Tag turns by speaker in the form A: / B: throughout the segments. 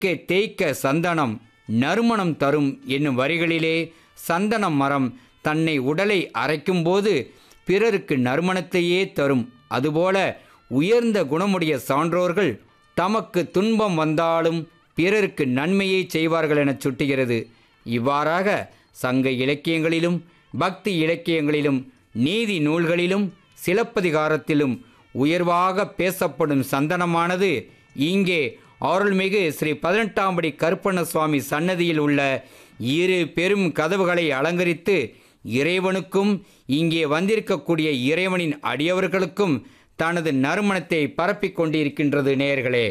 A: தேய்க்க தேய்க்க சந்தனம் நறுமணம் தரும் என்னும் வரிகளிலே சந்தன மரம் தன்னை உடலை அரைக்கும்போது பிறருக்கு நறுமணத்தையே தரும் அதுபோல உயர்ந்த குணமுடைய சான்றோர்கள் தமக்கு துன்பம் வந்தாலும் பிறருக்கு நன்மையை செய்வார்கள் எனச் சுட்டுகிறது இவ்வாறாக சங்க இலக்கியங்களிலும் பக்தி இலக்கியங்களிலும் நீதி நூல்களிலும் சிலப்பதிகாரத்திலும் உயர்வாக பேசப்படும் சந்தனமானது இங்கே அருள்மிகு ஸ்ரீ பதினெட்டாம் படி கருப்பண்ண சுவாமி சன்னதியில் உள்ள இரு பெரும் கதவுகளை அலங்கரித்து இறைவனுக்கும் இங்கே வந்திருக்கக்கூடிய இறைவனின் அடியவர்களுக்கும் தனது நறுமணத்தை பரப்பிக் கொண்டிருக்கின்றது நேயர்களே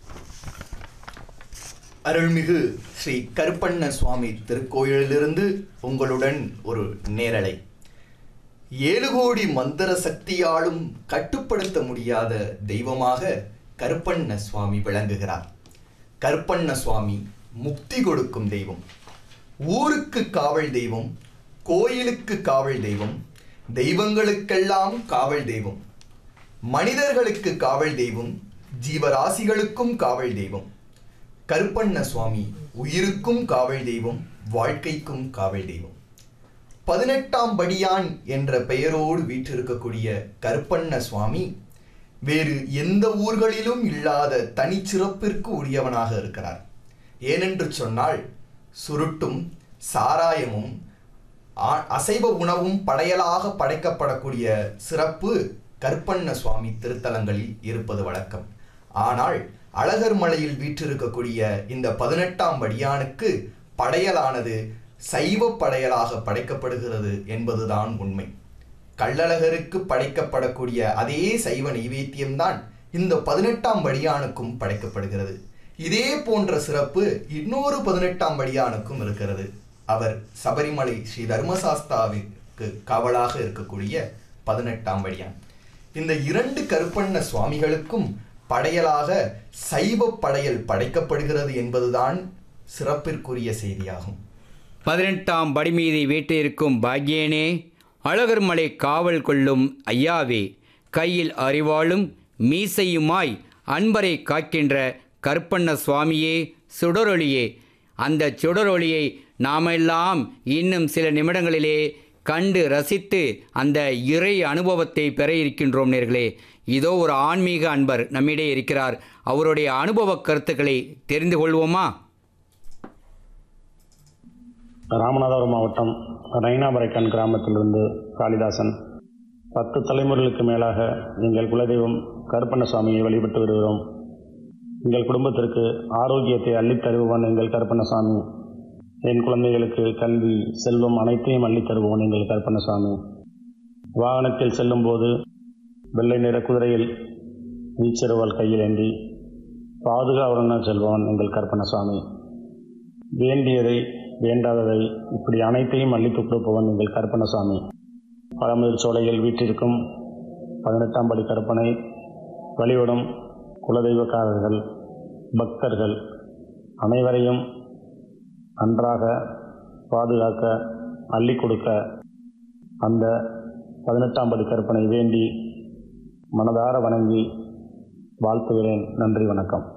B: அருள்மிகு ஸ்ரீ கருப்பண்ண சுவாமி திருக்கோயிலிலிருந்து உங்களுடன் ஒரு நேரலை ஏழு கோடி மந்திர சக்தியாலும் கட்டுப்படுத்த முடியாத தெய்வமாக கருப்பண்ண சுவாமி விளங்குகிறார் கருப்பண்ண சுவாமி முக்தி கொடுக்கும் தெய்வம் ஊருக்கு காவல் தெய்வம் கோயிலுக்கு காவல் தெய்வம் தெய்வங்களுக்கெல்லாம் காவல் தெய்வம் மனிதர்களுக்கு காவல் தெய்வம் ஜீவராசிகளுக்கும் காவல் தெய்வம் கருப்பண்ண சுவாமி உயிருக்கும் காவல் தெய்வம் வாழ்க்கைக்கும் காவல் தெய்வம் பதினெட்டாம் படியான் என்ற பெயரோடு வீற்றிருக்கக்கூடிய கருப்பண்ண சுவாமி வேறு எந்த ஊர்களிலும் இல்லாத தனிச்சிறப்பிற்கு உரியவனாக இருக்கிறார் ஏனென்று சொன்னால் சுருட்டும் சாராயமும் ஆ- அசைவ உணவும் படையலாக படைக்கப்படக்கூடிய சிறப்பு கருப்பண்ண சுவாமி திருத்தலங்களில் இருப்பது வழக்கம் ஆனால் அழகர் மலையில் வீற்றிருக்கக்கூடிய இந்த பதினெட்டாம் படியானுக்கு படையலானது சைவ படையலாக படைக்கப்படுகிறது என்பதுதான் உண்மை கள்ளழகருக்கு படைக்கப்படக்கூடிய அதே சைவ நைவேத்தியம்தான் இந்த பதினெட்டாம் படியானுக்கும் படைக்கப்படுகிறது இதே போன்ற சிறப்பு இன்னொரு பதினெட்டாம் படியானுக்கும் இருக்கிறது அவர் சபரிமலை ஸ்ரீ தர்மசாஸ்தாவிற்கு காவலாக இருக்கக்கூடிய பதினெட்டாம் படியான் இந்த இரண்டு கருப்பண்ண சுவாமிகளுக்கும் படையலாக சைவ படையல் படைக்கப்படுகிறது என்பதுதான் சிறப்பிற்குரிய செய்தியாகும்
A: பதினெட்டாம் படி மீது வீட்டிருக்கும் பாக்யேனே அழகர் மலை காவல் கொள்ளும் ஐயாவே கையில் அறிவாளும் மீசையுமாய் அன்பரை காக்கின்ற கருப்பண்ண சுவாமியே சுடரொளியே அந்த சுடரொளியை நாமெல்லாம் இன்னும் சில நிமிடங்களிலே கண்டு ரசித்து அந்த இறை அனுபவத்தை பெற இருக்கின்றோம் நேர்களே இதோ ஒரு ஆன்மீக அன்பர் நம்மிடையே இருக்கிறார் அவருடைய அனுபவ கருத்துக்களை தெரிந்து கொள்வோமா
C: ராமநாதபுரம் மாவட்டம் ரைனாபரைக்கன் கிராமத்திலிருந்து காளிதாசன் பத்து தலைமுறைகளுக்கு மேலாக எங்கள் குலதெய்வம் கருப்பண்ண சுவாமியை வழிபட்டு வருகிறோம் எங்கள் குடும்பத்திற்கு ஆரோக்கியத்தை அள்ளித் தருபவன் எங்கள் கருப்பண்ண சுவாமி என் குழந்தைகளுக்கு கல்வி செல்வம் அனைத்தையும் அள்ளித் தருபவன் எங்கள் கருப்பண்ண சுவாமி வாகனத்தில் செல்லும்போது வெள்ளை நிற குதிரையில் வீச்சருவால் கையில் ஏந்தி பாதுகாவலன செல்பவன் எங்கள் கருப்பண்ண சுவாமி வேண்டியதை வேண்டாததை இப்படி அனைத்தையும் அள்ளித்து கொடுப்பவன் எங்கள் கருப்பணசாமி பழமுதிர் சோலையில் வீற்றிருக்கும் பதினெட்டாம் படி கருப்பனை வழிபடும் குலதெய்வக்காரர்கள் பக்தர்கள் அனைவரையும் நன்றாக பாதுகாக்க அள்ளி கொடுக்க அந்த பதினெட்டாம் படி கருப்பனை வேண்டி மனதார வணங்கி வாழ்த்துகிறேன் நன்றி வணக்கம்